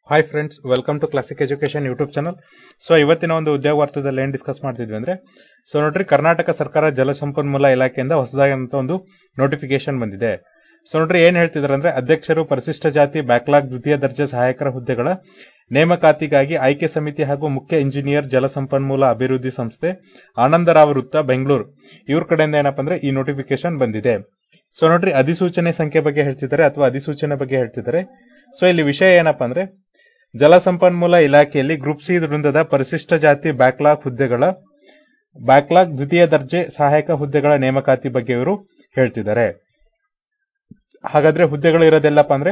hi friends welcome to classic education YouTube channel so ಇವತ್ತಿನ ಒಂದು ಉದ್ಯೋಗ ವಾರ್ತದಲ್ಲಿ ಏನು ಡಿಸ್ಕಸ್ ಮಾಡ್ತಿದ್ವಿ ಅಂದ್ರೆ ಸೊ ನೋಡ್ರಿ ಕರ್ನಾಟಕ ಸರ್ಕಾರ ಜಲಸಂಪನ್ಮೂಲ ಇಲಾಖೆಯಿಂದ ಹೊಸದಾದಂತ ಒಂದು ನೋಟಿಫಿಕೇಶನ್ ಬಂದಿದೆ ಸೊ ನೋಡ್ರಿ ಏನ್ ಹೇಳ್ತಿದಾರೆ ಅಂದ್ರೆ ಅಧ್ಯಕ್ಷರು ಪರಿಶಿಷ್ಟ ಜಾತಿ ಬ್ಯಾಕ್ಲಾಗ್ ದ್ವಿತೀಯ ದರ್ಜೆ ಸಹಾಯಕರ ಹುದ್ದೆಗಳ ನೇಮಕಾತಿಗಾಗಿ ಆಯ್ಕೆ ಸಮಿತಿ ಹಾಗೂ ಮುಖ್ಯ ಇಂಜಿನಿಯರ್ ಜಲಸಂಪನ್ಮೂಲ ಅಭಿವೃದ್ಧಿ ಸಂಸ್ಥೆ ಆನಂದರಾವ್ ವೃತ್ತ ಬೆಂಗಳೂರು ಇವ್ರ ಕಡೆಯಿಂದ ಏನಪ್ಪಾ ಅಂದ್ರೆ ಈ ನೋಟಿಫಿಕೇಶನ್ ಬಂದಿದೆ ಸೊ ನೋಡ್ರಿ ಅಧಿಸೂಚನೆ ಸಂಖ್ಯೆ ಬಗ್ಗೆ ಹೇಳ್ತಿದ್ದಾರೆ ಅಥವಾ ಅಧಿಸೂಚನೆ ಬಗ್ಗೆ ಹೇಳ್ತಿದ್ದಾರೆ ಸೊ ಇಲ್ಲಿ ವಿಷಯ ಏನಪ್ಪಾ ಅಂದ್ರೆ ಜಲಸಂಪನ್ಮೂಲ ಇಲಾಖೆಯಲ್ಲಿ ಗ್ರೂಪ್ ಸಿ ವೃಂದದ ಪರಿಶಿಷ್ಟ ಜಾತಿ ಬ್ಯಾಕ್ಲಾಗ್ ಹುದ್ದೆಗಳ ಬ್ಯಾಕ್ಲಾಗ್ ದ್ವಿತೀಯ ದರ್ಜೆ ಸಹಾಯಕ ಹುದ್ದೆಗಳ ನೇಮಕಾತಿ ಬಗ್ಗೆ ಇವರು ಹೇಳ್ತಿದ್ದಾರೆ ಹಾಗಾದ್ರೆ ಹುದ್ದೆಗಳು ಇರೋದೆಲ್ಲಪ್ಪ ಅಂದ್ರೆ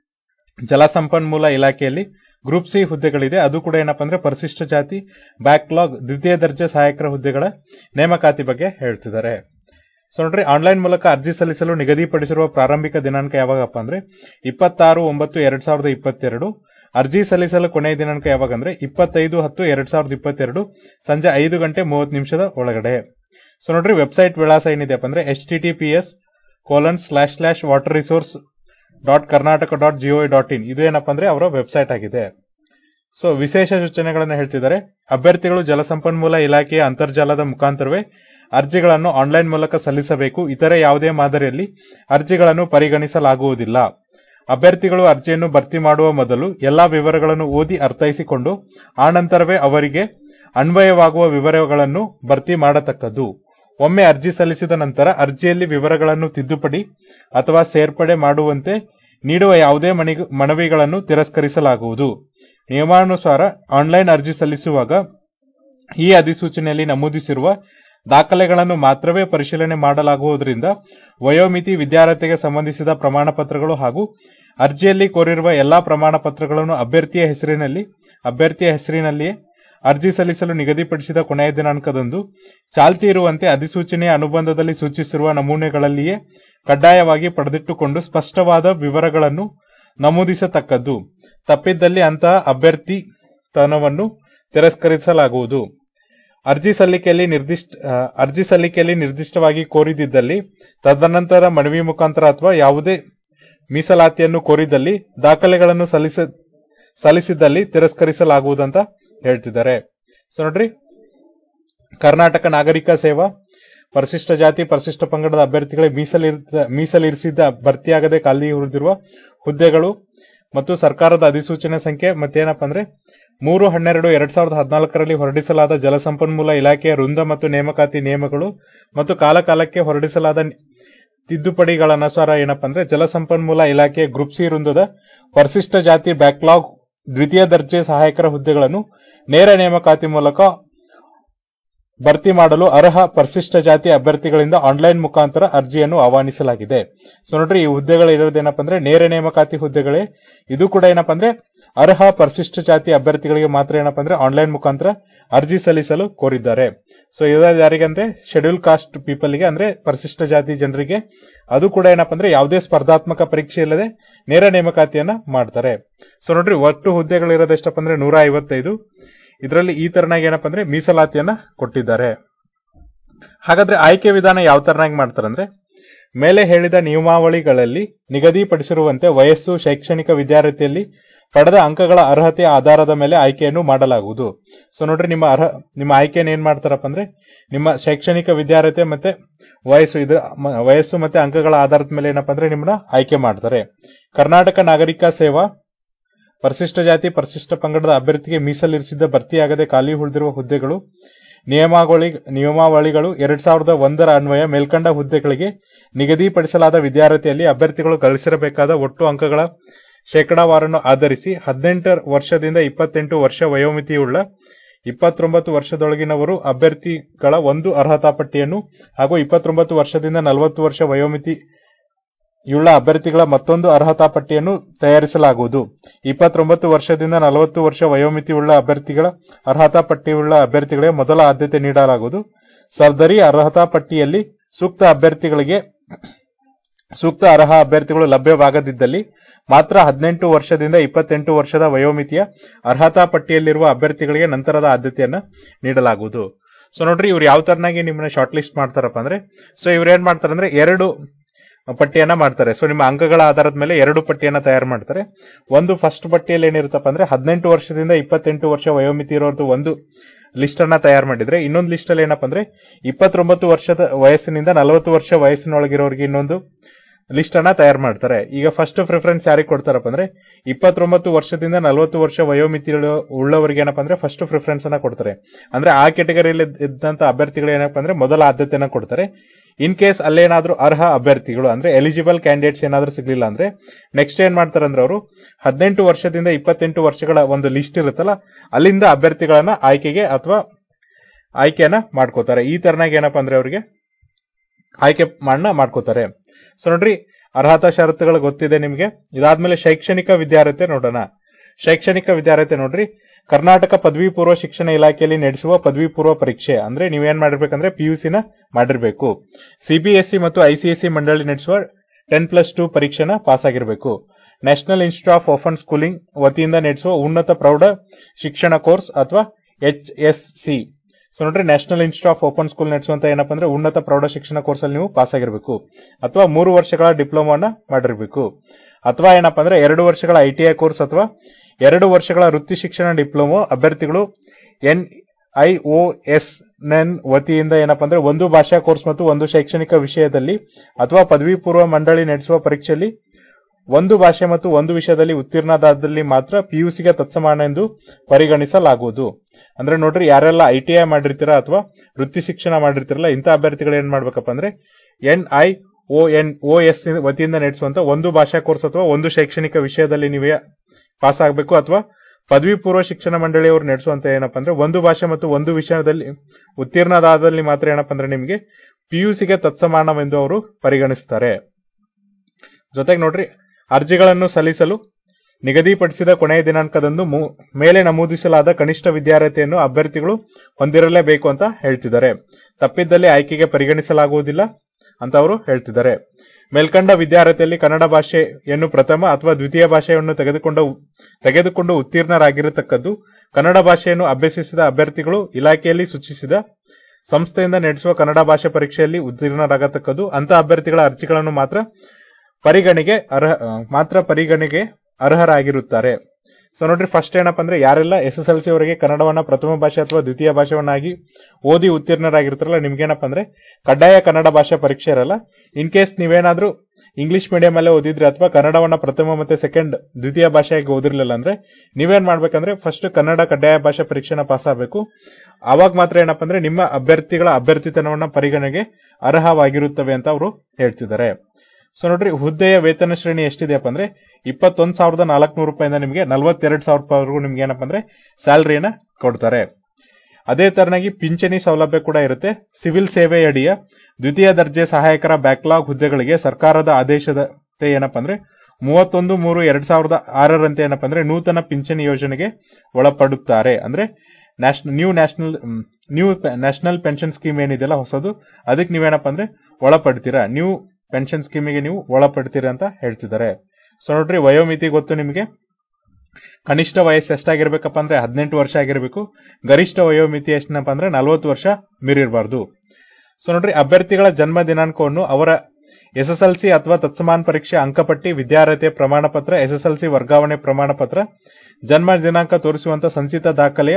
ಜಲಸಂಪನ್ಮೂಲ ಇಲಾಖೆಯಲ್ಲಿ ಗ್ರೂಪ್ ಸಿ ಹುದ್ದೆಗಳಿದೆ ಅದು ಕೂಡ ಏನಪ್ಪಾ ಅಂದ್ರೆ ಪರಿಶಿಷ್ಟ ಜಾತಿ ಬ್ಯಾಕ್ಲಾಗ್ ದ್ವಿತೀಯ ದರ್ಜೆ ಸಹಾಯಕರ ಹುದ್ದೆಗಳ ನೇಮಕಾತಿ ಬಗ್ಗೆ ಹೇಳ್ತಿದ್ದಾರೆ ಸೊ ನೋಡ್ರಿ ಆನ್ಲೈನ್ ಮೂಲಕ ಅರ್ಜಿ ಸಲ್ಲಿಸಲು ನಿಗದಿಪಡಿಸಿರುವ ಪ್ರಾರಂಭಿಕ ದಿನಾಂಕ ಯಾವಾಗಪ್ಪ ಅಂದ್ರೆ ಇಪ್ಪತ್ತಾರು ಒಂಬತ್ತು ಎರಡ್ ಸಾವಿರದ ಇಪ್ಪತ್ತೆರಡು ಅರ್ಜಿ ಸಲ್ಲಿಸಲು ಕೊನೆಯ ದಿನಾಂಕ ಯಾವಾಗ ಅಂದ್ರೆ ಇಪ್ಪತ್ತೈದು ಹತ್ತು ಎರಡ್ ಸಾವಿರದ ಇಪ್ಪತ್ತೆರಡು ಸಂಜೆ ಐದು ಗಂಟೆ ಮೂವತ್ತು ನಿಮಿಷದ ಒಳಗಡೆ ಸೊ ನೋಡ್ರಿ ವೆಬ್ಸೈಟ್ ವಿಳಾಸ ಏನಿದೆಯಪ್ಪ ಅಂದ್ರೆ H T T P S colon slash slash water resource dot Karnataka dot GO dot in ಇದು ಏನಪ್ಪ ಅಂದ್ರೆ ಅವರ ವೆಬ್ಸೈಟ್ ಆಗಿದೆ ಸೊ ವಿಶೇಷ ಸೂಚನೆಗಳನ್ನು ಹೇಳ್ತಿದ್ದಾರೆ ಅಭ್ಯರ್ಥಿಗಳು ಜಲಸಂಪನ್ಮೂಲ ಇಲಾಖೆಯ ಅಂತರ್ಜಾಲದ ಮುಖಾಂತರವೇ ಅರ್ಜಿಗಳನ್ನು ಆನ್ಲೈನ್ ಮೂಲಕ ಸಲ್ಲಿಸಬೇಕು ಇತರೆ ಯಾವುದೇ ಮಾದರಿಯಲ್ಲಿ ಅರ್ಜಿಗಳನ್ನು ಪರಿಗಣಿಸಲಾಗುವುದಿಲ್ಲ ಅಭ್ಯರ್ಥಿಗಳು ಅರ್ಜಿಯನ್ನು ಭರ್ತಿ ಮಾಡುವ ಮೊದಲು ಎಲ್ಲಾ ವಿವರಗಳನ್ನು ಓದಿ ಅರ್ಥೈಸಿಕೊಂಡು ಆನಂತರವೇ ಅವರಿಗೆ ಅನ್ವಯವಾಗುವ ವಿವರಗಳನ್ನು ಭರ್ತಿ ಮಾಡತಕ್ಕದ್ದು ಒಮ್ಮೆ ಅರ್ಜಿ ಸಲ್ಲಿಸಿದ ನಂತರ ಅರ್ಜಿಯಲ್ಲಿ ವಿವರಗಳನ್ನು ತಿದ್ದುಪಡಿ ಅಥವಾ ಸೇರ್ಪಡೆ ಮಾಡುವಂತೆ ನೀಡುವ ಯಾವುದೇ ಮಣಿ- ಮನವಿಗಳನ್ನು ತಿರಸ್ಕರಿಸಲಾಗುವುದು ನಿಯಮಾನುಸಾರ ಆನ್ಲೈನ್ ಅರ್ಜಿ ಸಲ್ಲಿಸುವಾಗ ಈ ಅಧಿಸೂಚನೆಯಲ್ಲಿ ನಮೂದಿಸಿರುವ ದಾಖಲೆಗಳನ್ನು ಮಾತ್ರವೇ ಪರಿಶೀಲನೆ ಮಾಡಲಾಗುವುದರಿಂದ ವಯೋಮಿತಿ ವಿದ್ಯಾರ್ಥಿಗೆ ಸಂಬಂಧಿಸಿದ ಪ್ರಮಾಣ ಪತ್ರಗಳು ಹಾಗೂ ಅರ್ಜಿಯಲ್ಲಿ ಕೋರಿರುವ ಎಲ್ಲಾ ಪ್ರಮಾಣ ಪತ್ರಗಳನ್ನು ಅಭ್ಯರ್ಥಿಯ ಹೆಸರಿನಲ್ಲಿ ಅಭ್ಯರ್ಥಿಯ ಹೆಸರಿನಲ್ಲಿಯೇ ಅರ್ಜಿ ಸಲ್ಲಿಸಲು ನಿಗದಿಪಡಿಸಿದ ಕೊನೆಯ ದಿನಾಂಕದಂದು ಚಾಲ್ತಿ ಇರುವಂತೆ ಅಧಿಸೂಚನೆಯ ಅನುಬಂಧದಲ್ಲಿ ಸೂಚಿಸಿರುವ ನಮೂನೆಗಳಲ್ಲಿಯೇ ಕಡ್ಡಾಯವಾಗಿ ಪಡೆದಿಟ್ಟುಕೊಂಡು ಸ್ಪಷ್ಟವಾದ ವಿವರಗಳನ್ನು ನಮೂದಿಸತಕ್ಕದ್ದು ತಪ್ಪಿದ್ದಲ್ಲಿ ಅಂತಹ ಅಭ್ಯರ್ಥಿ ತನವನ್ನು ತಿರಸ್ಕರಿಸಲಾಗುವುದು ಅರ್ಜಿ ಸಲ್ಲಿಕೆಯಲ್ಲಿ ನಿರ್ದಿಷ್ಟ ಆ, ಅರ್ಜಿ ಸಲ್ಲಿಕೆಯಲ್ಲಿ ನಿರ್ದಿಷ್ಟವಾಗಿ ಕೋರಿದಿದ್ದಲ್ಲಿ ತದನಂತರ ಮನವಿ ಮುಖಾಂತರ ಅಥವಾ ಯಾವುದೇ ಮೀಸಲಾತಿಯನ್ನು ಕೋರಿದಲ್ಲಿ ದಾಖಲೆಗಳನ್ನು ಸಲ್ಲಿಸ ಸಲ್ಲಿಸಿದ್ದಲ್ಲಿ ತಿರಸ್ಕರಿಸಲಾಗುವುದಂತ ಹೇಳ್ತಿದ್ದಾರೆ ಸೊ ನೋಡ್ರಿ ಕರ್ನಾಟಕ ನಾಗರಿಕ ಸೇವಾ ಪರಿಶಿಷ್ಟ ಜಾತಿ ಪರಿಶಿಷ್ಟ ಪಂಗಡದ ಅಭ್ಯರ್ಥಿಗಳಿಗೆ ಮೀಸಲಿರಿದ ಮೀಸಲಿರಿಸಿದ್ದ ಭರ್ತಿಯಾಗದೆ ಖಾಲಿ ಉಳಿದಿರುವ ಹುದ್ದೆಗಳು ಮತ್ತು ಸರ್ಕಾರದ ಅಧಿಸೂಚನೆ ಸಂಖ್ಯೆ ಮತ್ತೇನಪ್ಪ ಅಂದ್ರೆ ಮೂರು ಹನ್ನೆರಡು ಎರಡ್ ಸಾವಿರದ ಹದಿನಾಲ್ಕರಲ್ಲಿ ಹೊರಡಿಸಲಾದ ಜಲಸಂಪನ್ಮೂಲ ಇಲಾಖೆಯ ವೃಂದ ಮತ್ತು ನೇಮಕಾತಿ ನಿಯಮಗಳು ಮತ್ತು ಕಾಲಕಾಲಕ್ಕೆ ಹೊರಡಿಸಲಾದ ನಿ- ತಿದ್ದುಪಡಿಗಳ ಅನುಸಾರ ಏನಪ್ಪ ಅಂದ್ರೆ ಜಲಸಂಪನ್ಮೂಲ ಇಲಾಖೆಯ ಗ್ರೂಪ್ ಸಿ ವೃಂದದ ಪರಿಶಿಷ್ಟ ಜಾತಿ ಬ್ಯಾಕ್ಲಾಗ್ ದ್ವಿತೀಯ ದರ್ಜೆ ಸಹಾಯಕರ ಹುದ್ದೆಗಳನ್ನು ನೇರ ನೇಮಕಾತಿ ಮೂಲಕ ಭರ್ತಿ ಮಾಡಲು ಅರ್ಹ ಪರಿಶಿಷ್ಟ ಜಾತಿ ಅಭ್ಯರ್ಥಿಗಳಿಂದ ಆನ್ಲೈನ್ ಮುಖಾಂತರ ಅರ್ಜಿಯನ್ನು ಆಹ್ವಾನಿಸಲಾಗಿದೆ ಸೊ ನೋಡ್ರಿ ಈ ಹುದ್ದೆಗಳು ಇರೋದೇನಪ್ಪ ಅಂದ್ರೆ ನೇರ ನೇಮಕಾತಿ ಹುದ್ದೆಗಳೇ ಇದು ಕೂಡ ಏನಪ್ಪ ಅಂದ್ರೆ ಅರ್ಹ ಪರಿಶಿಷ್ಟ ಜಾತಿ ಅಭ್ಯರ್ಥಿಗಳಿಗೆ ಮಾತ್ರ ಏನಪ್ಪ ಅಂದ್ರೆ ಆನ್ಲೈನ್ ಮುಖಾಂತರ ಅರ್ಜಿ ಸಲ್ಲಿಸಲು ಕೋರಿದ್ದಾರೆ ಸೊ ಇರೋದು ಯಾರಿಗೆ ಅಂದ್ರೆ ಶೆಡ್ಯೂಲ್ ಕಾಸ್ಟ್ ಪೀಪಲ್ಗೆ ಅಂದ್ರೆ ಪರಿಶಿಷ್ಟ ಜಾತಿ ಜನರಿಗೆ ಅದು ಕೂಡ ಏನಪ್ಪ ಅಂದ್ರೆ ಯಾವುದೇ ಸ್ಪರ್ಧಾತ್ಮಕ ಪರೀಕ್ಷೆ ಇಲ್ಲದೆ ನೇರ ನೇಮಕಾತಿಯನ್ನ ಮಾಡ್ತಾರೆ ಸೊ ನೋಡ್ರಿ ಒಟ್ಟು ಹುದ್ದೆಗಳು ಇರೋದೆಷ್ಟಪ್ಪ ಅಂದ್ರೆ ನೂರ ಐವತ್ತೈದು ಇದರಲ್ಲಿ ಈ ತರನಾಗಿ ಏನಪ್ಪ ಅಂದ್ರೆ ಮೀಸಲಾತಿಯನ್ನ ಕೊಟ್ಟಿದ್ದಾರೆ ಹಾಗಾದ್ರೆ ಆಯ್ಕೆ ವಿಧಾನ ಯಾವ ತರನಾಗಿ ಮಾಡ್ತಾರೆ ಅಂದ್ರೆ ಮೇಲೆ ಹೇಳಿದ ನಿಯಮಾವಳಿಗಳಲ್ಲಿ ನಿಗದಿಪಡಿಸಿರುವಂತೆ ವಯಸ್ಸು ಶೈಕ್ಷಣಿಕ ವಿದ್ಯಾರ್ಥಿಯಲ್ಲಿ ಪಡೆದ ಅಂಕಗಳ ಅರ್ಹತೆಯ ಆಧಾರದ ಮೇಲೆ ಆಯ್ಕೆಯನ್ನು ಮಾಡಲಾಗುವುದು ಸೊ ನೋಡ್ರಿ ನಿಮ್ಮ ಅರ್ಹ ನಿಮ್ಮ ಆಯ್ಕೆಯನ್ನು ಏನ್ ಮಾಡ್ತಾರಪ್ಪ ಅಂದ್ರೆ ನಿಮ್ಮ ಶೈಕ್ಷಣಿಕ ವಿದ್ಯಾರ್ಹತೆ ಮತ್ತೆ ವಯಸ್ಸು ಇದು ಮ- ವಯಸ್ಸು ಮತ್ತೆ ಅಂಕಗಳ ಆಧಾರದ ಮೇಲೆ ಏನಪ್ಪ ಅಂದ್ರೆ ನಿಮ್ಮನ್ನ ಆಯ್ಕೆ ಮಾಡ್ತಾರೆ ಕರ್ನಾಟಕ ನಾಗರಿಕ ಸೇವಾ ಪರಿಶಿಷ್ಟ ಜಾತಿ ಪರಿಶಿಷ್ಟ ಪಂಗಡದ ಅಭ್ಯರ್ಥಿಗೆ ಮೀಸಲಿರಿಸಿದ್ದ ಭರ್ತಿಯಾಗದೆ ಖಾಲಿ ಉಳಿದಿರುವ ಹುದ್ದೆಗಳು ನಿಯಮಾವಳಿ ನಿಯಮಾವಳಿಗಳು ಎರಡ್ ಸಾವಿರದ ಒಂದರ ಅನ್ವಯ ಮೇಲ್ಕಂಡ ಹುದ್ದೆಗಳಿಗೆ ನಿಗದಿಪಡಿಸಲಾದ ವಿದ್ಯಾರ್ಥಿಯಲ್ಲಿ ಅಭ್ಯರ್ಥಿಗಳು ಗಳಿಸಿರಬೇಕಾದ ಒಟ್ಟು ಅಂಕಗಳ ಶೇಕಡಾವಾರನ್ನು ಆಧರಿಸಿ ಹದಿನೆಂಟು ವರ್ಷದಿಂದ ಇಪ್ಪತ್ತೆಂಟು ವರ್ಷ ವಯೋಮಿತಿಯುಳ್ಳ ಇಪ್ಪತ್ತೊಂಬತ್ತು ವರ್ಷದೊಳಗಿನವರು ಅಭ್ಯರ್ಥಿಗಳ ಒಂದು ಅರ್ಹತಾ ಪಟ್ಟಿಯನ್ನು ಹಾಗೂ ಇಪ್ಪತ್ತೊಂಬತ್ತು ವರ್ಷದಿಂದ ನಲವತ್ತು ವರ್ಷ ವಯೋಮಿತಿ ಯುಳ್ಳ ಅಭ್ಯರ್ಥಿಗಳ ಮತ್ತೊಂದು ಅರ್ಹತಾ ಪಟ್ಟಿಯನ್ನು ತಯಾರಿಸಲಾಗುವುದು ಇಪ್ಪತ್ತೊಂಬತ್ತು ವರ್ಷದಿಂದ ನಲವತ್ತು ವರ್ಷ ವಯೋಮಿತಿಯುಳ್ಳ ಅಭ್ಯರ್ಥಿಗಳ ಅರ್ಹತಾ ಪಟ್ಟಿಯುಳ್ಳ ಅಭ್ಯರ್ಥಿಗಳಿಗೆ ಮೊದಲ ಆದ್ಯತೆ ನೀಡಲಾಗುವುದು ಸದರಿ ಅರ್ಹತಾ ಪಟ್ಟಿಯಲ್ಲಿ ಸೂಕ್ತ ಅಭ್ಯರ್ಥಿಗಳಿಗೆ ಸೂಕ್ತ ಅರ್ಹ ಅಭ್ಯರ್ಥಿಗಳು ಲಭ್ಯವಾಗದಿದ್ದಲ್ಲಿ ಮಾತ್ರ ಹದಿನೆಂಟು ವರ್ಷದಿಂದ ಇಪ್ಪತ್ತೆಂಟು ವರ್ಷದ ವಯೋಮಿತಿಯ ಅರ್ಹತಾ ಪಟ್ಟಿಯಲ್ಲಿರುವ ಅಭ್ಯರ್ಥಿಗಳಿಗೆ ನಂತರದ ಆದ್ಯತೆಯನ್ನ ನೀಡಲಾಗುವುದು ಸೊ ನೋಡ್ರಿ ಇವ್ರು ಯಾವ ತರನಾಗಿ ನಿಮ್ಮನ್ನ ಶಾರ್ಟ್ ಲಿಸ್ಟ್ ಮಾಡ್ತಾರಪ್ಪ ಅಂದ್ರೆ ಸೊ ಇವ್ರು ಏನ್ ಮಾಡ್ತಾರೆ ಅಂದ್ರೆ ಎರಡು ಪಟ್ಟಿಯನ್ನ ಮಾಡ್ತಾರೆ ಸೊ ನಿಮ್ಮ ಅಂಕಗಳ ಆಧಾರದ ಮೇಲೆ ಎರಡು ಪಟ್ಟಿಯನ್ನ ತಯಾರು ಮಾಡ್ತಾರೆ ಒಂದು ಫಸ್ಟ್ ಪಟ್ಟಿಯಲ್ಲಿ ಏನಿರುತ್ತಪ್ಪ ಅಂದ್ರೆ ಹದಿನೆಂಟು ವರ್ಷದಿಂದ ಇಪ್ಪತ್ತೆಂಟು ವರ್ಷ ವಯೋಮಿತಿ ಇರೋದು ಒಂದು ಲಿಸ್ಟ್ ಅನ್ನ ತಯಾರು ಮಾಡಿದ್ರೆ ಇನ್ನೊಂದು ಲಿಸ್ಟ್ ಅಲ್ಲಿ ಏನಪ್ಪ ಅಂದ್ರೆ ಇಪ್ಪತ್ತೊಂಬತ್ತು ವರ್ಷದ ವಯಸ್ಸಿನಿಂದ ನಲವತ್ತು ವರ್ಷ ವಯಸ್ಸಿನೊಳಗಿರೋರಿಗೆ ಇನ್ನೊಂದು ಲಿಸ್ಟ್ ಅನ್ನ ತಯಾರು ಮಾಡ್ತಾರೆ ಈಗ ಫಸ್ಟ್ ಪ್ರಿಫರೆನ್ಸ್ ಯಾರಿಗೆ ಕೊಡ್ತಾರಪ್ಪ ಅಂದ್ರೆ ಇಪ್ಪತ್ತೊಂಬತ್ತು ವರ್ಷದಿಂದ ನಲವತ್ತು ವರ್ಷ ವಯೋಮಿತಿ ಉಳ್ಳ- ಉಳ್ಳವರಿಗೆ ಏನಪ್ಪ ಅಂದ್ರೆ ಫಸ್ಟ್ ಪ್ರಿಫರೆನ್ಸ್ ಅನ್ನ ಕೊಡ್ತಾರೆ ಅಂದ್ರೆ ಆ ಕೆಟಗರಿಯಲ್ಲಿ ಇದ್ದಂತ ಅಭ್ಯರ್ಥಿಗಳು ಏನಪ್ಪ ಅಂದ್ರೆ ಮೊದಲ ಆದ್ಯತೆಯನ್ನ ಕೊಡ್ತಾರೆ ಇನ್ ಕೇಸ್ ಅಲ್ಲೇನಾದ್ರೂ ಅರ್ಹ ಅಭ್ಯರ್ಥಿಗಳು ಅಂದ್ರೆ ಎಲಿಜಿಬಲ್ ಕ್ಯಾಂಡಿಡೇಟ್ಸ್ ಏನಾದ್ರೂ ಸಿಗ್ಲಿಲ್ಲ ಅಂದ್ರೆ ನೆಕ್ಸ್ಟ್ ಏನ್ ಮಾಡ್ತಾರೆ ಅಂದ್ರೆ ಅವರು ಹದಿನೆಂಟು ವರ್ಷದಿಂದ ಇಪ್ಪತ್ತೆಂಟು ವರ್ಷಗಳ ಒಂದು ಲಿಸ್ಟ್ ಇರುತ್ತಲ್ಲ ಅಲ್ಲಿಂದ ಅಭ್ಯರ್ಥಿಗಳನ್ನ ಆಯ್ಕೆಗೆ ಅಥವಾ ಆಯ್ಕೆಯನ್ನ ಮಾಡ್ಕೋತಾರೆ ಈ ತರನಾಗಿ ಏನಪ್ಪಾ ಅಂದ್ರೆ ಅವರಿಗೆ ಆಯ್ಕೆ ಮಾಡನ ಮಾಡ್ಕೋತಾರೆ ಸೊ ನೋಡ್ರಿ ಅರ್ಹತಾ ಷರತ್ತುಗಳು ಗೊತ್ತಿದೆ ನಿಮಗೆ ಇದಾದ್ಮೇಲೆ ಶೈಕ್ಷಣಿಕ ವಿದ್ಯಾರ್ಹತೆ ನೋಡೋಣ ಶೈಕ್ಷಣಿಕ ವಿದ್ಯಾರ್ಹತೆ ನೋಡ್ರಿ ಕರ್ನಾಟಕ ಪದವಿ ಪೂರ್ವ ಶಿಕ್ಷಣ ಇಲಾಖೆಯಲ್ಲಿ ನಡೆಸುವ ಪದವಿ ಪೂರ್ವ ಪರೀಕ್ಷೆ ಅಂದ್ರೆ ನೀವೇನ್ ಮಾಡಿರ್ಬೇಕಂದ್ರೆ ಪಿಯುಸಿನ ಮಾಡಿರ್ಬೇಕು ಸಿಬಿಎಸ್ಇ ಮತ್ತು ಐಸಿಎಸ್ಸಿ ಮಂಡಳಿ ನಡೆಸುವ ಟೆನ್ ಪ್ಲಸ್ ಟೂ ಪರೀಕ್ಷೆನ ಪಾಸ್ ಆಗಿರಬೇಕು national institute of open schooling ವತಿಯಿಂದ ನಡೆಸುವ ಉನ್ನತ ಪ್ರೌಢ ಶಿಕ್ಷಣ ಕೋರ್ಸ್ ಅಥವಾ ಎಚ್ ಎಸ್ ಸಿ ಸೊ ನೋಡ್ರಿ national institute of open school ನಡೆಸುವಂತ ಏನಪ್ಪ ಅಂದ್ರೆ ಉನ್ನತ ಪ್ರೌಢ ಶಿಕ್ಷಣ ಕೋರ್ಸ್ ಅಲ್ಲಿ ನೀವು ಪಾಸ್ ಆಗಿರಬೇಕು ಅಥವಾ ಮೂರು ವರ್ಷಗಳ ಡಿಪ್ಲೊಮಾನ ಮಾಡಿರಬೇಕು ಅಥವಾ ಏನಪ್ಪ ಅಂದ್ರೆ ಎರಡು ವರ್ಷಗಳ ಐ ಟಿ ಐ ಕೋರ್ಸ್ ಅಥವಾ ಎರಡು ವರ್ಷಗಳ ವೃತ್ತಿ ಶಿಕ್ಷಣ ಡಿಪ್ಲೊಮೊ ಅಭ್ಯರ್ಥಿಗಳು ಎನ್ ಐ ಒ ಎಸ್ ನೆನ್ ವತಿಯಿಂದ ಏನಪ್ಪ ಅಂದ್ರೆ ಒಂದು ಭಾಷಾ ಕೋರ್ಸ್ ಮತ್ತು ಒಂದು ಶೈಕ್ಷಣಿಕ ವಿಷಯದಲ್ಲಿ ಅಥವಾ ಪದವಿ ಪೂರ್ವ ಮಂಡಳಿ ನಡೆಸುವ ಪರೀಕ್ಷೆಯಲ್ಲಿ ಒಂದು ಭಾಷೆ ಮತ್ತು ಒಂದು ವಿಷಯದಲ್ಲಿ ಉತ್ತೀರ್ಣದಾದಲ್ಲಿ ಮಾತ್ರ ಪಿಯುಸಿಗೆ ತತ್ಸಮಾನ ಎಂದು ಪರಿಗಣಿಸಲಾಗುವುದು ಅಂದ್ರೆ ನೋಡ್ರಿ ಯಾರೆಲ್ಲ ಐ ಟಿ ಐ ಮಾಡಿರ್ತೀರ ಅಥವಾ ವೃತ್ತಿ ಶಿಕ್ಷಣ ಮಾಡಿರ್ತಿರಲ್ಲ ಇಂಥ ಅಭ್ಯರ್ಥಿಗಳು ಏನ್ ಮಾಡ್ಬೇಕಪ್ಪ ಅಂದ್ರೆ N I O N O S ವತಿಯಿಂದ ನಡೆಸುವಂತ ಒಂದು ಭಾಷಾ ಕೋರ್ಸ್ ಅಥವಾ ಒಂದು ಶೈಕ್ಷಣಿಕ ವಿಷಯದಲ್ಲಿ ನೀವೇ ಪಾಸ್ ಆಗಬೇಕು ಅಥವಾ ಪದವಿ ಪೂರ್ವ ಶಿಕ್ಷಣ ಮಂಡಳಿಯವರು ನಡೆಸುವಂತ ಏನಪ್ಪ ಅಂದ್ರೆ ಒಂದು ಭಾಷೆ ಮತ್ತು ಒಂದು ವಿಷಯದಲ್ಲಿ ಉತ್ತೀರ್ಣದಾದಲ್ಲಿ ಮಾತ್ರ ಏನಪ್ಪ ಅಂದ್ರೆ ನಿಮಗೆ ಪಿಯುಸಿಗೆ ತತ್ಸಮಾನವೆಂದು ಅವರು ಪರಿಗಣಿಸ್ತಾರೆ ಜೊತೆಗೆ ನೋಡ್ರಿ ಅರ್ಜಿಗಳನ್ನು ಸಲ್ಲಿಸಲು ನಿಗದಿಪಡಿಸಿದ ಕೊನೆಯ ದಿನಾಂಕದಂದು ಮು- ಮೇಲೆ ನಮೂದಿಸಲಾದ ಕನಿಷ್ಠ ವಿದ್ಯಾರ್ಹತೆಯನ್ನು ಅಭ್ಯರ್ಥಿಗಳು ಹೊಂದಿರಲೇಬೇಕು ಅಂತ ಹೇಳ್ತಿದ್ದಾರೆ ತಪ್ಪಿದ್ದಲ್ಲಿ ಆಯ್ಕೆಗೆ ಪರಿಗಣಿಸಲಾಗುವುದಿಲ್ಲ ಅಂತ ಅವರು ಹೇಳ್ತಿದ್ದಾರೆ ಮೇಲ್ಕಂಡ ವಿದ್ಯಾರ್ಹತೆಯಲ್ಲಿ ಕನ್ನಡ ಭಾಷೆಯನ್ನು ಪ್ರಥಮ ಅಥವಾ ದ್ವಿತೀಯ ಭಾಷೆಯನ್ನು ತೆಗೆದುಕೊಂಡು ತೆಗೆದುಕೊಂಡು ಉತ್ತೀರ್ಣರಾಗಿರತಕ್ಕದ್ದು ಕನ್ನಡ ಭಾಷೆಯನ್ನು ಅಭ್ಯಸಿಸಿದ ಅಭ್ಯರ್ಥಿಗಳು ಇಲಾಖೆಯಲ್ಲಿ ಸೂಚಿಸಿದ ಸಂಸ್ಥೆಯಿಂದ ನಡೆಸುವ ಕನ್ನಡ ಭಾಷೆ ಪರೀಕ್ಷೆಯಲ್ಲಿ ಉತ್ತೀರ್ಣರಾಗತಕ್ಕದ್ದು ಅಂತ ಅಭ್ಯರ್ಥಿಗಳ ಅರ್ಜಿಗಳನ್ನು ಮಾತ್ರ ಪರಿಗಣಿಗೆ ಅರ್ಹ ಆ, ಮಾತ್ರ ಪರಿಗಣಿಗೆ ಅರ್ಹರಾಗಿರುತ್ತಾರೆ ಸೊ ನೋಡ್ರಿ ಫಸ್ಟ್ ಏನಪ್ಪ ಅಂದ್ರೆ ಯಾರೆಲ್ಲ ಎಸ್ ಎಸ್ ಎಲ್ ಸಿ ಅವರಿಗೆ ಕನ್ನಡವನ್ನ ಪ್ರಥಮ ಭಾಷೆ ಅಥವಾ ದ್ವಿತೀಯ ಭಾಷೆವನ್ನಾಗಿ ಓದಿ ಉತ್ತೀರ್ಣರಾಗಿರ್ತಾರಲ್ಲ ನಿಮ್ಗೇನಪ್ಪ ಅಂದ್ರೆ ಕಡ್ಡಾಯ ಕನ್ನಡ ಭಾಷೆ ಪರೀಕ್ಷೆ ಇರಲ್ಲ ಇನ್ ಕೇಸ್ ನೀವೇನಾದ್ರೂ ಇಂಗ್ಲಿಷ್ ಮೀಡಿಯಂ ಅಲ್ಲೇ ಓದಿದ್ರಿ ಅಥವಾ ಕನ್ನಡವನ್ನ ಪ್ರಥಮ ಮತ್ತೆ ಸೆಕೆಂಡ್ ದ್ವಿತೀಯ ಭಾಷೆಯಾಗಿ ಓದಿರ್ಲಿಲ್ಲ ಅಂದ್ರೆ ನೀವೇನ್ ಮಾಡ್ಬೇಕಂದ್ರೆ ಫಸ್ಟ್ ಕನ್ನಡ ಕಡ್ಡಾಯ ಭಾಷೆ ಪರೀಕ್ಷೆನ ಪಾಸ್ ಆಗಬೇಕು ಅವಾಗ ಮಾತ್ರ ಏನಪ್ಪ ಅಂದ್ರೆ ನಿಮ್ಮ ಅಭ್ಯರ್ಥಿಗಳ ಅಭ್ಯರ್ಥಿತನವನ್ನ ಪರಿಗಣನೆಗೆ ಅರ್ಹವಾಗಿರುತ್ತವೆ ಅಂತ ಅವರು ಹೇಳ್ತಿದ್ದಾರೆ ಸೊ ನೋಡ್ರಿ ಹುದ್ದೆಯ ವೇತನ ಶ್ರೇಣಿ ಎಷ್ಟಿದೆಯಪ್ಪ ಅಂದ್ರೆ ಇಪ್ಪತ್ತೊಂದು ಸಾವಿರದ ನಾಲ್ಕುನೂರು ರೂಪಾಯಿಂದ ನಿಮಗೆ ನಲವತ್ತೆರಡು ಸಾವಿರ ರೂಪಾಯಿವರೆಗೂ ನಿಮ್ಗೆ ಏನಪ್ಪ ಅಂದ್ರೆ ಸ್ಯಾಲರಿಯನ್ನ ಕೊಡ್ತಾರೆ ಅದೇ ತರನಾಗಿ ಪಿಂಚಣಿ ಸೌಲಭ್ಯ ಕೂಡ ಇರುತ್ತೆ ಸಿವಿಲ್ ಸೇವೆಯಡಿಯ ದ್ವಿತೀಯ ದರ್ಜೆ ಸಹಾಯಕರ ಬ್ಯಾಕ್ಲಾಗ್ ಹುದ್ದೆಗಳಿಗೆ ಸರ್ಕಾರದ ಆದೇಶದಂತೆ ಏನಪ್ಪ ಅಂದ್ರೆ ಮೂವತ್ತೊಂದು ಮೂರು ಎರಡ್ ಸಾವಿರದ ಆರರಂತೆ ಏನಪ್ಪ ಅಂದ್ರೆ ನೂತನ ಪಿಂಚಣಿ ಯೋಜನೆಗೆ ಒಳಪಡುತ್ತಾರೆ ಅಂದ್ರೆ national new national new national pension scheme ಏನಿದೆಯಲ್ಲ ಹೊಸದು ಅದಕ್ಕೆ ನೀವೇನಪ್ಪ ಅಂದ್ರೆ ಒಳಪಡ್ತೀರಾ ನ್ಯೂ ಪೆನ್ಷನ್ ಸ್ಕೀಮಿಗೆ ನೀವು ಒಳಪಡ್ತೀರಾ ಅಂತ ಹೇಳ್ತಿದ್ದಾರೆ ಸೊ ನೋಡ್ರಿ ವಯೋಮಿತಿ ಗೊತ್ತು ನಿಮಗೆ ಕನಿಷ್ಠ ವಯಸ್ಸು ಎಷ್ಟಾಗಿರ್ಬೇಕಪ್ಪ ಅಂದ್ರೆ ಹದಿನೆಂಟು ವರ್ಷ ಆಗಿರಬೇಕು ಗರಿಷ್ಠ ವಯೋಮಿತಿ ಎಷ್ಟನಪ್ಪ ಅಂದ್ರೆ ನಲವತ್ತು ವರ್ಷ ಮೀರಿರಬಾರ್ದು ಸೊ ನೋಡ್ರಿ ಅಭ್ಯರ್ಥಿಗಳ ಜನ್ಮ ದಿನಾಂಕವನ್ನು ಅವರ ಎಸ್ ಎಸ್ ಎಲ್ ಸಿ ಅಥವಾ ತತ್ಸಮಾನ ಪರೀಕ್ಷೆ ಅಂಕಪಟ್ಟಿ ವಿದ್ಯಾರ್ಹತೆ ಪ್ರಮಾಣ ಪತ್ರ ಎಸ್ ಎಸ್ ಎಲ್ ಸಿ ವರ್ಗಾವಣೆ ಪ್ರಮಾಣ ಪತ್ರ ಜನ್ಮ ದಿನಾಂಕ ತೋರಿಸುವಂತ ಸಂಚಿತ ದಾಖಲೆಯ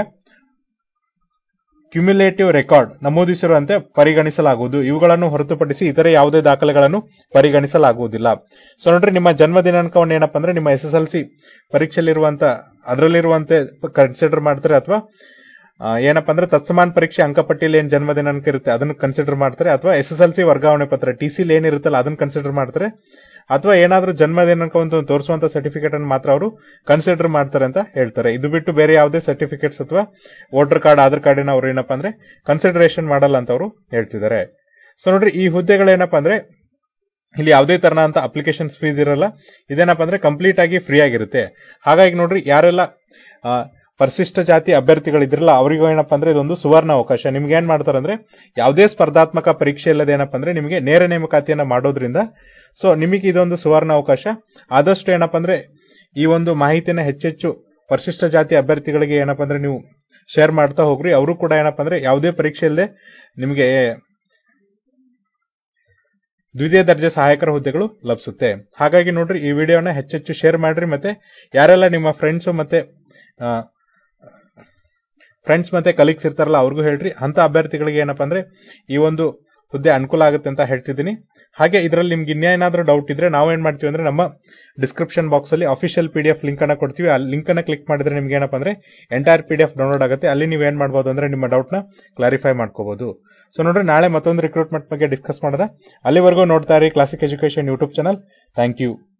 ಕ್ಯುಮ್ಯುಲೇಟಿವ್ ರೆಕಾರ್ಡ್ ನಮೂದಿಸಿರುವಂತೆ ಪರಿಗಣಿಸಲಾಗುವುದು ಇವುಗಳನ್ನು ಹೊರತುಪಡಿಸಿ ಇತರೆ ಯಾವುದೇ ದಾಖಲೆಗಳನ್ನು ಪರಿಗಣಿಸಲಾಗುವುದಿಲ್ಲ ಸೊ ನೋಡ್ರಿ ನಿಮ್ಮ ಜನ್ಮ ದಿನಾಂಕವನ್ನು ಏನಪ್ಪ ಅಂದ್ರೆ ನಿಮ್ಮ ಎಸ್ ಎಸ್ ಎಲ್ ಸಿ ಪರೀಕ್ಷೆಯಲ್ಲಿರುವಂತ ಅದರಲ್ಲಿರುವಂತೆ ಕನ್ಸಿಡರ್ ಮಾಡ್ತಾರೆ ಅಥವಾ ಆ, ಏನಪ್ಪ ಅಂದ್ರೆ ತತ್ಸಮಾನ ಪರೀಕ್ಷೆ ಅಂಕಪಟ್ಟಿಯಲ್ಲಿ ಏನ್ ಜನ್ಮ ದಿನಾಂಕ ಇರುತ್ತೆ ಅದನ್ನು ಕನ್ಸಿಡರ್ ಮಾಡ್ತಾರೆ ಅಥವಾ ಎಸ್ ಎಸ್ ಎಲ್ ಸಿ ವರ್ಗಾವಣೆ ಪತ್ರ ಟಿ ಸಿ ಏನಿರುತ್ತಲ್ಲ ಅದನ್ನು ಕನ್ಸಿಡರ್ ಮಾಡ್ತಾರೆ ಅಥವಾ ಏನಾದ್ರೂ ಜನ್ಮ ದಿನಾಂಕವನ್ನು ತೋರಿಸುವಂತ ಸರ್ಟಿಫಿಕೇಟ್ ಅನ್ನು ಮಾತ್ರ ಅವರು ಕನ್ಸಿಡರ್ ಮಾಡ್ತಾರೆ ಅಂತ ಹೇಳ್ತಾರೆ ಇದು ಬಿಟ್ಟು ಬೇರೆ ಯಾವುದೇ ಸರ್ಟಿಫಿಕೇಟ್ಸ್ ಅಥವಾ ವೋಟರ್ ಕಾರ್ಡ್ ಆಧಾರ್ ಕಾರ್ಡಿನ ಅವ್ರು ಏನಪ್ಪ ಅಂದ್ರೆ ಕನ್ಸಿಡರೇಷನ್ ಮಾಡಲ್ಲ ಅಂತ ಅವರು ಹೇಳ್ತಿದ್ದಾರೆ ಸೊ ನೋಡ್ರಿ ಈ ಹುದ್ದೆಗಳೇನಪ್ಪ ಅಂದ್ರೆ ಇಲ್ಲಿ ಯಾವುದೇ ತರನಾದಂತ ಅಪ್ಲಿಕೇಶನ್ಸ್ ಫೀಸ್ ಇರಲ್ಲ ಇದೇನಪ್ಪ ಅಂದ್ರೆ ಕಂಪ್ಲೀಟ್ ಆಗಿ ಫ್ರೀ ಆಗಿರುತ್ತೆ ಹಾಗಾಗಿ ನೋಡ್ರಿ ಯಾರೆಲ್ಲ ಆ, ಪರಿಶಿಷ್ಟ ಜಾತಿ ಅಭ್ಯರ್ಥಿಗಳಿದ್ರಲ್ಲ ಅವರಿಗೂ ಏನಪ್ಪ ಅಂದ್ರೆ ಇದೊಂದು ಸುವರ್ಣ ಅವಕಾಶ ನಿಮ್ಗೆ ಏನ್ ಮಾಡ್ತಾರೆ ಅಂದ್ರೆ ಯಾವುದೇ ಸ್ಪರ್ಧಾತ್ಮಕ ಪರೀಕ್ಷೆ ಇಲ್ಲದೆ ಏನಪ್ಪ ಅಂದ್ರೆ ನಿಮಗೆ ನೇರ ನೇಮಕಾತಿಯನ್ನ ಮಾಡೋದ್ರಿಂದ ಸೊ ನಿಮಗೆ ಇದೊಂದು ಸುವರ್ಣ ಅವಕಾಶ ಆದಷ್ಟು ಏನಪ್ಪ ಅಂದ್ರೆ ಈ ಒಂದು ಮಾಹಿತಿನ ಹೆಚ್ಚೆಚ್ಚು ಪರಿಶಿಷ್ಟ ಜಾತಿ ಅಭ್ಯರ್ಥಿಗಳಿಗೆ ಏನಪ್ಪ ಅಂದ್ರೆ ನೀವು ಶೇರ್ ಮಾಡ್ತಾ ಹೋಗ್ರಿ ಅವರು ಕೂಡ ಏನಪ್ಪ ಅಂದ್ರೆ ಯಾವುದೇ ಪರೀಕ್ಷೆ ಇಲ್ಲದೆ ನಿಮಗೆ ದ್ವಿತೀಯ ದರ್ಜೆ ಸಹಾಯಕರ ಹುದ್ದೆಗಳು ಲಭಿಸುತ್ತೆ ಹಾಗಾಗಿ ನೋಡ್ರಿ ಈ ವಿಡಿಯೋನ ಹೆಚ್ಚೆಚ್ಚು ಶೇರ್ ಮಾಡ್ರಿ ಮತ್ತೆ ಯಾರೆಲ್ಲ ನಿಮ್ಮ ಫ್ರೆಂಡ್ಸ್ ಮತ್ತೆ ಫ್ರೆಂಡ್ಸ್ ಮತ್ತೆ ಕಲೀಗ್ಸ್ ಇರ್ತಾರಲ್ಲ ಅವ್ರಿಗೂ ಹೇಳ್ರಿ ಅಂತ ಅಭ್ಯರ್ಥಿಗಳಿಗೆ ಏನಪ್ಪಾ ಅಂದ್ರೆ ಈ ಒಂದು ಹುದ್ದೆ ಅನುಕೂಲ ಆಗುತ್ತೆ ಅಂತ ಹೇಳ್ತಿದ್ದೀನಿ ಹಾಗೆ ಇದರಲ್ಲಿ ನಿಮ್ಗೆ ಇನ್ನೇನಾದ್ರೂ ಡೌಟ್ ಇದ್ರೆ ನಾವು ಏನ್ ಮಾಡ್ತೀವಿ ಅಂದ್ರೆ ನಮ್ಮ ಡಿಸ್ಕ್ರಿಪ್ಷನ್ ಬಾಕ್ಸ್ ಅಲ್ಲಿ official P D F link ಅನ್ನ ಕೊಡ್ತೀವಿ ಆ ಲಿಂಕ್ ಅನ್ನ ಕ್ಲಿಕ್ ಮಾಡಿದ್ರೆ ನಿಮ್ಗೆ ಏನಪ್ಪಾ ಅಂದ್ರೆ entire P D F download ಆಗುತ್ತೆ ಅಲ್ಲಿ ನೀವು ಏನ್ ಮಾಡ್ಬೋದು ಅಂದ್ರೆ ನಿಮ್ಮ ಡೌಟ್ ನ ಕ್ಲಾರಿಫೈ ಮಾಡ್ಕೋಬಹುದು ಸೊ ನೋಡ್ರಿ ನಾಳೆ ಮತ್ತೊಂದು ರಿಕ್ರೂಟ್ಮೆಂಟ್ ಬಗ್ಗೆ ಡಿಸ್ಕಸ್ ಮಾಡೋಣ ಅಲ್ಲಿವರೆಗೂ ನೋಡ್ತಾ ಇರಿ classic education YouTube channel thank you